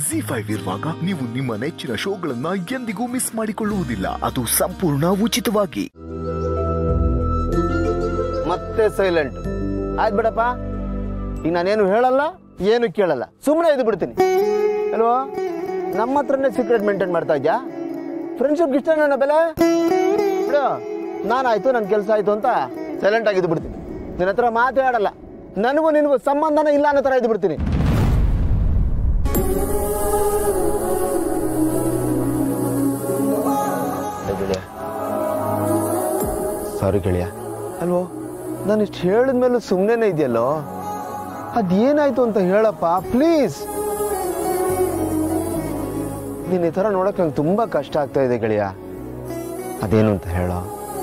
G five ಇರುವಾಗ ನೀವು ನಿಮ್ಮ ನೆಚ್ಚಿನ ಶೋಗಳನ್ನ ಎಂದಿಗೂ ಮಿಸ್ ಮಾಡಿಕೊಳ್ಳುವುದಿಲ್ಲ ಅದು ಸಂಪೂರ್ಣ ಉಚಿತವಾಗಿ ಮತ್ತೆ ಸೈಲೆಂಟ್ ಆಯ್ತು ಬಿಡಪ್ಪ ಈಗ ನಾನೇನು ಹೇಳಲ್ಲ ಏನು ಕೇಳಲ್ಲ ಸುಮ್ಮನೆ ಇದು ಬಿಡ್ತೀನಿ ಅಲ್ವಾ ನಮ್ಮ ಹತ್ರನೇ ಸೀಕ್ರೆಟ್ ಮೇಂಟೈನ್ ಮಾಡ್ತಾ ಇದ್ಯಾ ಫ್ರೆಂಡ್ಶಿಪ್ ಇಷ್ಟ ನನ್ನ ಬೆಲೆ ಬಿಡು ನಾನಾಯ್ತು ನನ್ನ ಕೆಲಸ ಆಯ್ತು ಅಂತ ಸೈಲೆಂಟ್ ಆಗಿ ಇದು ಬಿಡ್ತೀನಿ ನಿನ್ನ ಹತ್ರ ಮಾತೇ ಆಡಲ್ಲ ನನಗೂ ನಿನಗೂ ಸಂಬಂಧನೇ ಇಲ್ಲ ಅನ್ನೋ ಥರ ಇದು ಬಿಡ್ತೀನಿ ಸಾರಿ ಗೆಳೆಯ ಅಲ್ವೋ ನಾನು ಇಷ್ಟು ಹೇಳಿದ್ಮೇಲೂ ಸುಮ್ಮನೆ ಇದೆಯಲ್ಲೋ ಅದೇನಾಯ್ತು ಅಂತ ಹೇಳಪ್ಪ ಪ್ಲೀಸ್ ನೀನು ಈ ಥರ ನೋಡಕ್ಕೆ ನಂಗೆ ತುಂಬ ಕಷ್ಟ ಆಗ್ತಾ ಇದೆ ಗೆಳೆಯ ಅದೇನು ಅಂತ ಹೇಳೋ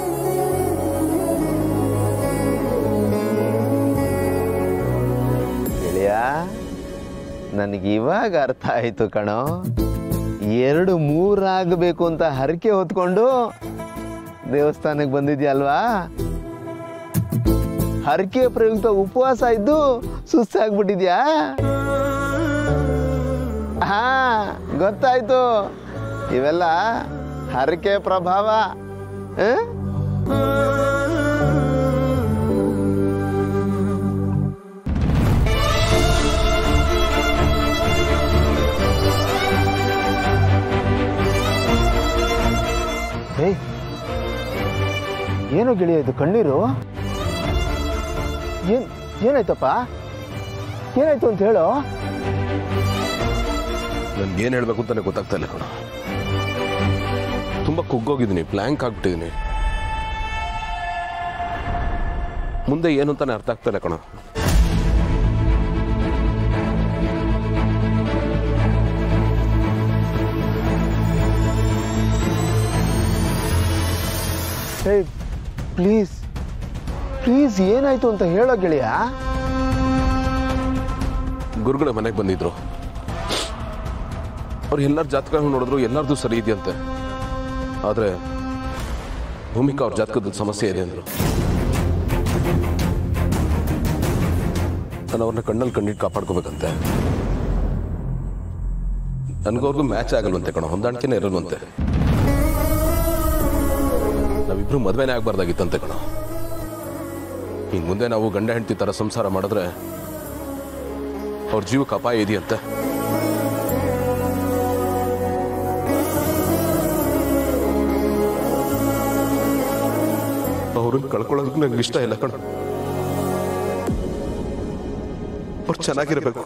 ಗೆಳೆಯ ನನಗೆ ಇವಾಗ ಅರ್ಥ ಆಯ್ತು ಕಣೋ ಎರಡು ಮೂರಾಗಬೇಕು ಅಂತ ಹರಕೆ ಹೊತ್ಕೊಂಡು ದೇವಸ್ಥಾನಕ್ಕೆ ಬಂದಿದ್ಯಲ್ವಾ ಹರಕೆ ಪ್ರಯುಕ್ತ ಉಪವಾಸ ಇದ್ದು ಸುಸ್ತಾಗ್ಬಿಟ್ಟಿದ್ಯಾ ಹಾ ಗೊತ್ತಾಯ್ತು ಇವೆಲ್ಲ ಹರಕೆ ಪ್ರಭಾವ ಆ? ಏಯ್ ಏನು ಗೆಳೆಯ ಇದು ಕಣ್ಣೀರು ಏನ್ ಏನಾಯ್ತಪ್ಪ ಏನಾಯ್ತು ಅಂತ ಹೇಳೋ ನನ್ಗೆ ಏನು ಹೇಳಬೇಕು ಅಂತಾನೆ ಗೊತ್ತಾಗ್ತಾ ಇಲ್ಲ ಕಣ ತುಂಬ ಕುಗ್ಗೋಗಿದ್ದೀನಿ ಬ್ಲ್ಯಾಂಕ್ ಆಗ್ಬಿಟ್ಟಿದ್ದೀನಿ ಮುಂದೆ ಏನು ಅಂತಾನೆ ಅರ್ಥ ಆಗ್ತಾ ಇಲ್ಲ ಕಣ ಹೇ ಪ್ಲೀಸ್ ಪ್ಲೀಸ್ ಏನಾಯ್ತು ಅಂತ ಹೇಳೋ ಗೆಳೆಯ ಗುರುಗಳ ಮನೆಗೆ ಬಂದಿದ್ರು ಅವ್ರು ಎಲ್ಲರ ಜಾತಕ ನೋಡಿದ್ರು ಎಲ್ಲರದು ಸರಿ ಇದೆಯಂತೆ ಆದರೆ ಭೂಮಿಕಾ ಅವ್ರ ಜಾತಕದಲ್ಲಿ ಸಮಸ್ಯೆ ಇದೆ ಅಂದರು ನಾನು ಅವ್ರನ್ನ ಕಣ್ಣಲ್ಲಿ ಕಣ್ಣಿಟ್ಟು ಕಾಪಾಡ್ಕೋಬೇಕಂತೆ ನನಗವ್ರಿಗೂ ಮ್ಯಾಚ್ ಆಗಲ್ವಂತೆ ಕಣ ಹೊಂದಾಣಿಕೆನೇ ಇರಲ್ವಂತೆ ನಾವಿಬ್ರು ಮದುವೆನೇ ಆಗ್ಬಾರ್ದಾಗಿತ್ತಂತೆ ಕಣ ಇನ್ನು ಮುಂದೆ ನಾವು ಗಂಡ ಹೆಂಡತಿ ಥರ ಸಂಸಾರ ಮಾಡಿದ್ರೆ ಅವ್ರ ಜೀವಕ್ಕೆ ಅಪಾಯ ಇದೆಯಂತೆ ಅವ್ರನ್ನ ಕಳ್ಕೊಳ್ಳೋದಕ್ಕೆ ನಂಗೆ ಇಷ್ಟ ಇಲ್ಲ ಕಣ ಅವ್ರು ಚೆನ್ನಾಗಿರ್ಬೇಕು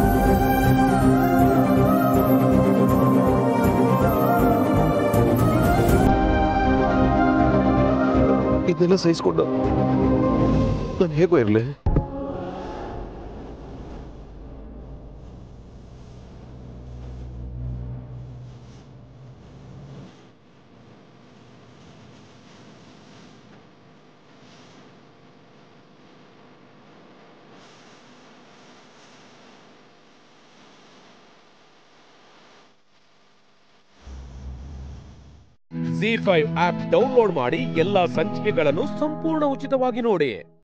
ಇದನ್ನೆಲ್ಲ ಸಹಿಸ್ಕೊಂಡು ನಾನು ಹೇಗೋ ಇರಲಿ ಜಿ ಫೈವ್ ಆಪ್ ಡೌನ್ಲೋಡ್ ಮಾಡಿ ಎಲ್ಲಾ ಸಂಚಿಕೆಗಳನ್ನು ಸಂಪೂರ್ಣ ಉಚಿತವಾಗಿ ನೋಡಿ